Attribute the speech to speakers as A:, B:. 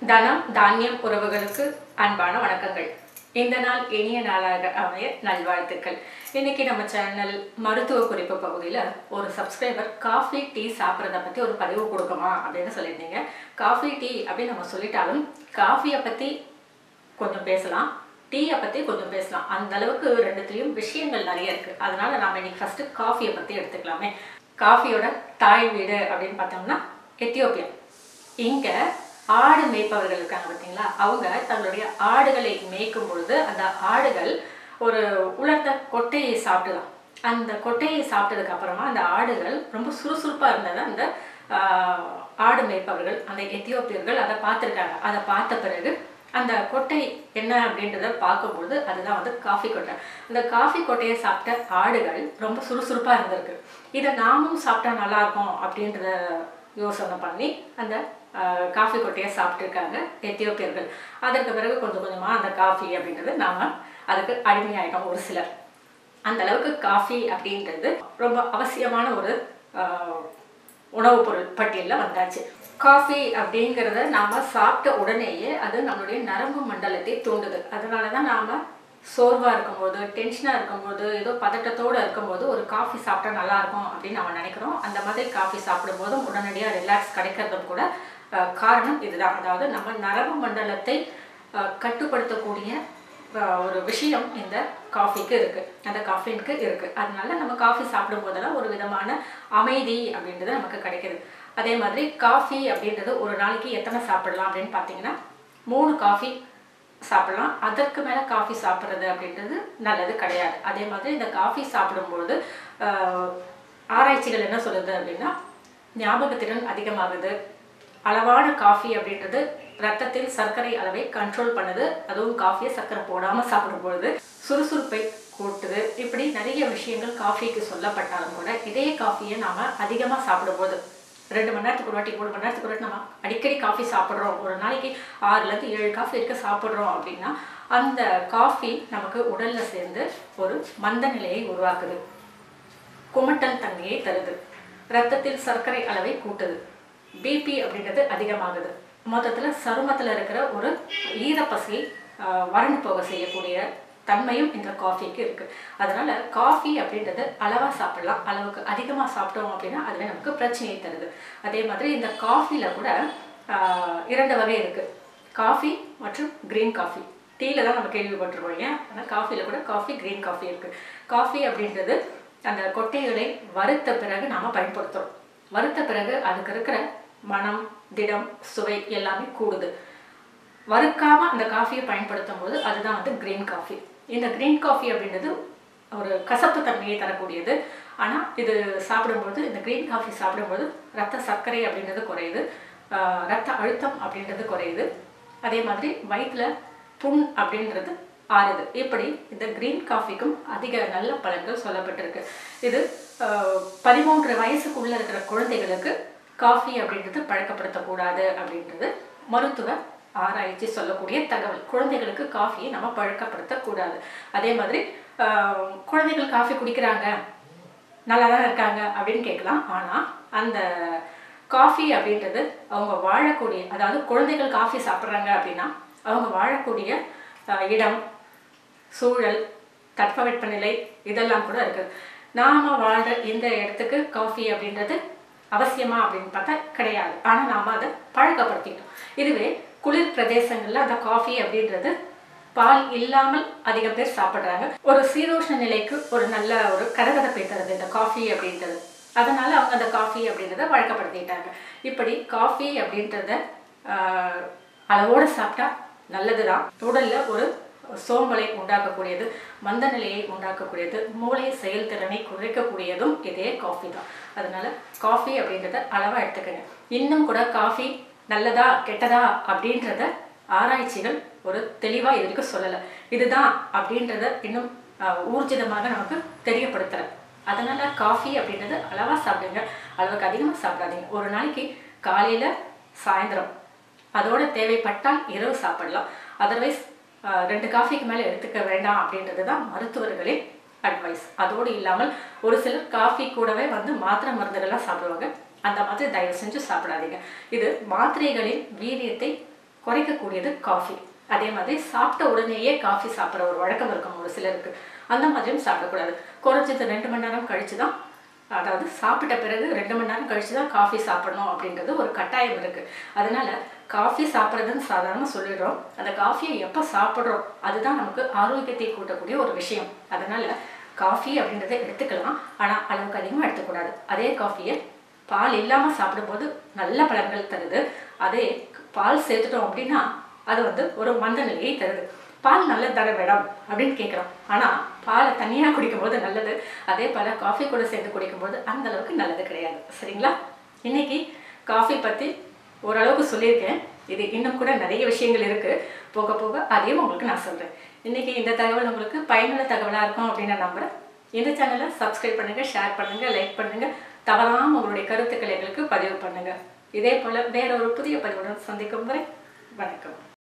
A: தனம் தானியம் உறவுகளுக்கு அன்பான வணக்கங்கள் இந்த நாள் இனிய நாளாக அமைய நல்வாழ்த்துக்கள் இன்னைக்கு நம்ம சேனல் மருத்துவ குறிப்பு பகுதியில் ஒரு சப்ஸ்கிரைபர் காஃபி டீ சாப்பிட்றத பற்றி ஒரு பதிவு கொடுக்குமா அப்படின்னு சொல்லியிருந்தீங்க காஃபி டீ அப்படின்னு நம்ம சொல்லிட்டாலும் காஃபியை பற்றி கொஞ்சம் பேசலாம் டீயை பற்றி கொஞ்சம் பேசலாம் அந்த அளவுக்கு ரெண்டுத்துலேயும் விஷயங்கள் நிறைய இருக்குது அதனால நாம இன்னைக்கு ஃபஸ்ட்டு காஃபியை பற்றி எடுத்துக்கலாமே காஃபியோட தாய் வீடு அப்படின்னு பார்த்தோம்னா எத்தியோப்பியா இங்கே ஆடு மேய்ப்பவர்கள் இருக்காங்க பார்த்தீங்களா அவங்க தங்களுடைய ஆடுகளை மேய்க்கும் பொழுது அந்த ஆடுகள் ஒரு உலர்ந்த கொட்டையை சாப்பிடலாம் அந்த கொட்டையை சாப்பிட்டதுக்கு அப்புறமா அந்த ஆடுகள் ரொம்ப சுறுசுறுப்பாக இருந்தது அந்த ஆஹ், ஆடு மேய்ப்பவர்கள் அந்த எத்தியோப்பியர்கள் அதை பார்த்துருக்காங்க அதை பார்த்த பிறகு அந்த கொட்டை என்ன அப்படின்றத பார்க்கும்போது அதுதான் வந்து காஃபி கொட்டை அந்த காஃபி கொட்டையை சாப்பிட்ட ஆடுகள் ரொம்ப சுறுசுறுப்பாக இருந்திருக்கு இதை நாமும் சாப்பிட்டா நல்லா இருக்கும் அப்படின்றத யோசனை பண்ணி அந்த ஆஹ், காஃபி கொட்டையை சாப்பிட்டுருக்காங்க எத்தியோப்பியர்கள் அதற்கு பிறகு கொஞ்சம் கொஞ்சமாக அந்த காஃபி அப்படின்றது நாம் அதுக்கு அடிமையாயிட்டோம் ஒரு சிலர் அந்த அளவுக்கு காஃபி அப்படின்றது ரொம்ப அவசியமான ஒரு ஆஹ், உணவுப் பொருள் பட்டியலில் வந்தாச்சு காஃபி அப்படிங்கிறத நாம் சாப்பிட்ட உடனேயே அது நம்மளுடைய நரம்பு மண்டலத்தை தூண்டுது அதனால தான் நாம் சோர்வாக இருக்கும்போது டென்ஷனாக இருக்கும்போது ஏதோ பதட்டத்தோடு இருக்கும்போது ஒரு காஃபி சாப்பிட்டா நல்லா இருக்கும் அப்படின்னு நம்ம நினைக்கிறோம் அந்த மாதிரி காஃபி சாப்பிடும்போதும் உடனடியாக ரிலாக்ஸ் கிடைக்கிறதும் கூட ஆஹ், காரணம் இதுதான் அதாவது நம்ம நரம்பு மண்டலத்தை ஆஹ், கட்டுப்படுத்தக்கூடிய ஆஹ் ஒரு விஷயம் இந்த காஃபிக்கு இருக்குது அந்த காஃபினுக்கு இருக்குது அதனால நம்ம காஃபி சாப்பிடும் போதெல்லாம் ஒரு விதமான அமைதி அப்படின்றது நமக்கு கிடைக்குது அதே மாதிரி காஃபி அப்படின்றது ஒரு நாளைக்கு எத்தனை சாப்பிடலாம் அப்படின்னு பார்த்தீங்கன்னா மூணு காஃபி சாப்பிடலாம் அதற்கு மேலே காஃபி சாப்பிட்றது அப்படின்றது நல்லது கிடையாது அதே மாதிரி இந்த காஃபி சாப்பிடும்பொழுது ஆஹ், ஆராய்ச்சிகள் என்ன சொல்லுது அப்படின்னா ஞாபகத்திறன் அதிகமாகுது அளவான காஃபி அப்படின்றது ரத்தத்தில் சர்க்கரை அளவை கண்ட்ரோல் பண்ணுது அதுவும் காஃபியை சர்க்கரை போடாமல் சாப்பிடும்பொழுது சுறுசுறுப்பை கூட்டுது இப்படி நிறைய விஷயங்கள் காஃபிக்கு சொல்லப்பட்டாலும் கூட இதே காஃபியை நாம் அதிகமாக சாப்பிடும்போது ரெண்டு மணி நேரத்துக்கு ஒரு வாட்டி மூணு மணி நேரத்துக்கு ஒரு வாட்டி நம்ம அடிக்கடி காஃபி சாப்பிட்றோம் ஒரு நாளைக்கு ஆறுலேருந்து ஏழு காஃபி இருக்க சாப்பிட்றோம் அப்படின்னா அந்த காஃபி நமக்கு உடலில் சேர்ந்து ஒரு மந்த நிலையை உருவாக்குது குமட்டல் தன்மையை தருது ரத்தத்தில் சர்க்கரை அளவை கூட்டுது பிபி அப்படின்றது அதிகமாகுது மொத்தத்தில் சருமத்தில் இருக்கிற ஒரு ஈரப்பசை ஆஹ், வறண்டு போக செய்யக்கூடிய தன்மையும் இந்த காஃபிக்கு இருக்குது அதனால் காஃபி அப்படின்றது அளவாக சாப்பிடலாம் அளவுக்கு அதிகமாக சாப்பிட்டோம் அப்படின்னா அதுவே நமக்கு பிரச்சனையை தருது அதே மாதிரி இந்த காஃபியில் கூட ஆஹ், இரண்டு வகை இருக்குது காஃபி மற்றும் க்ரீன் காஃபி டீயில் தான் நம்ம கேள்விப்பட்டிருப்போம் இல்லையா ஆனால் காஃபியில் கூட காஃபி க்ரீன் காஃபி இருக்குது காஃபி அப்படின்றது அந்த கொட்டைகளை வறுத்த பிறகு நாம் பயன்படுத்துகிறோம் வறுத்த பிறகு அதுக்கு இருக்கிற மனம் திடம் சுவை எல்லாமே கூடுது வறுக்காம அந்த காஃபியை பயன்படுத்தும் போது அதுதான் வந்து கிரீன் காஃபி இந்த கிரீன் காஃபி அப்படின்றது ஒரு கசப்பு தன்மையை தரக்கூடியது ஆனால் இது சாப்பிடும்போது இந்த கிரீன் காஃபி சாப்பிடும்போது ரத்த சர்க்கரை அப்படின்றது குறையுது ஆஹ் ரத்த அழுத்தம் அப்படின்றது குறையுது அதே மாதிரி வயிற்றுல புண் அப்படின்றது ஆறுது இப்படி இந்த கிரீன் காஃபிக்கும் அதிக நல்ல பலன்கள் சொல்லப்பட்டிருக்கு இது ஆஹ், பதிமூன்று வயசுக்குள்ள இருக்கிற குழந்தைகளுக்கு காஃபி அப்படின்றது பழக்கப்படுத்தக்கூடாது அப்படின்றது மருத்துவ ஆராய்ச்சி சொல்லக்கூடிய தகவல் குழந்தைகளுக்கு காஃபியை நம்ம பழக்கப்படுத்தக்கூடாது அதே மாதிரி ஆஹ், குழந்தைகள் காஃபி குடிக்கிறாங்க நல்லா தான் இருக்காங்க அப்படின்னு கேட்கலாம் ஆனால் அந்த காஃபி அப்படின்றது அவங்க வாழக்கூடிய அதாவது குழந்தைகள் காஃபி சாப்பிட்றாங்க அப்படின்னா அவங்க வாழக்கூடிய அஹ், இடம் சூழல் தட்பவெப்பநிலை இதெல்லாம் கூட இருக்குது நாம் வாழ்கிற இந்த இடத்துக்கு காஃபி அப்படின்றது அவசியமா அப்படின்னு பார்த்தா கிடையாது ஆனால் நாம் அதை பழக்கப்படுத்திட்டோம் இதுவே குளிர் பிரதேசங்களில் அந்த காஃபி அப்படின்றது பால் இல்லாமல் அதிக பேர் சாப்பிட்றாங்க ஒரு சீதோஷ்ண நிலைக்கு ஒரு நல்ல ஒரு கதகதப்பை தருது இந்த காஃபி அப்படின்றது அதனால அவங்க அந்த காஃபி அப்படின்றத வழக்கப்படுத்திட்டாங்க இப்படி காஃபி அப்படின்றத ஆஹ், அளவோடு சாப்பிட்டா நல்லது தான் உடலில் ஒரு சோம்பலை உண்டாக்கக்கூடியது மந்த நிலையை உண்டாக்கக்கூடியது மூளை செயல்திறனை குறைக்கக்கூடியதும் இதே காஃபி தான் அதனால காஃபி அப்படின்றத அளவாக எடுத்துக்கங்க இன்னும் கூட காஃபி நல்லதா கெட்டதா அப்படின்றத ஆராய்ச்சிகள் ஒரு தெளிவாக இது வரைக்கும் சொல்லலை இதுதான் அப்படின்றத இன்னும் ஆஹ், ஊர்ஜிதமாக நமக்கு தெரியப்படுத்தலை அதனால காஃபி அப்படின்றது அளவாக சாப்பிடுங்க அளவுக்கு அதிகமாக சாப்பிடாதீங்க ஒரு நாளைக்கு காலையில் சாயந்தரம் அதோட தேவைப்பட்டால் இரவு சாப்பிடலாம் அதர்வைஸ் ரெண்டு காஃபிக்கு மேலே எடுத்துக்க வேண்டாம் அப்படின்றது தான் மருத்துவர்களின் அட்வைஸ் அதோடு இல்லாமல் ஒரு சிலர் காஃபி கூடவே வந்து மாத்திரை மருந்துகள்லாம் சாப்பிடுவாங்க அந்த மாதிரி தயவு செஞ்சு சாப்பிடாதீங்க இது மாத்திரைகளின் வீரியத்தை குறைக்கக்கூடியது காஃபி அதே மாதிரி சாப்பிட்ட உடனேயே காஃபி சாப்பிட்ற ஒரு வழக்கம் இருக்கும் ஒரு சிலருக்கு அந்த மாதிரியும் சாப்பிடக்கூடாது குறைஞ்சது ரெண்டு மணி நேரம் கழிச்சு தான் அதாவது சாப்பிட்ட பிறகு ரெண்டு மணி நேரம் கழிச்சு தான் காஃபி சாப்பிடணும் அப்படின்றது ஒரு கட்டாயம் இருக்குது அதனால காஃபி சாப்பிட்றதுன்னு சாதாரணமாக சொல்லிடுறோம் அந்த காஃபியை எப்போ சாப்பிட்றோம் அதுதான் நமக்கு ஆரோக்கியத்தை கூட்டக்கூடிய ஒரு விஷயம் அதனால காஃபி அப்படின்றத எடுத்துக்கலாம் ஆனால் அளவுக்கு அதிகமாக எடுத்துக்கூடாது அதே காஃபியை பால் இல்லாமல் சாப்பிடும்போது நல்ல பலன்கள் தருது அதே பால் சேர்த்துட்டோம் அப்படின்னா அது வந்து ஒரு மந்த நிலையை தருது பால் நல்லது தர வேண்டாம் அப்படின்னு கேட்குறோம் ஆனால் பாலை தனியாக குடிக்கும்போது நல்லது அதே போல் காஃபி கூட சேர்த்து குடிக்கும்போது அந்த அளவுக்கு நல்லது கிடையாது சரிங்களா இன்னைக்கு காஃபி பற்றி ஓரளவுக்கு சொல்லியிருக்கேன் இது இன்னும் கூட நிறைய விஷயங்கள் இருக்குது போக போக அதையும் உங்களுக்கு நான் சொல்கிறேன் இன்றைக்கி இந்த தகவல் உங்களுக்கு பயனுள்ள தகவலாக இருக்கும் அப்படின்னு நான் நம்புகிறேன் இந்த சேனலை சப்ஸ்கிரைப் பண்ணுங்கள் ஷேர் பண்ணுங்கள் லைக் பண்ணுங்கள் தவறாமல் உங்களுடைய கருத்துக்களை எங்களுக்கு பதிவு பண்ணுங்கள் இதே போல் வேற ஒரு புதிய பதிவுடன் சந்திக்கும் வரை வணக்கம்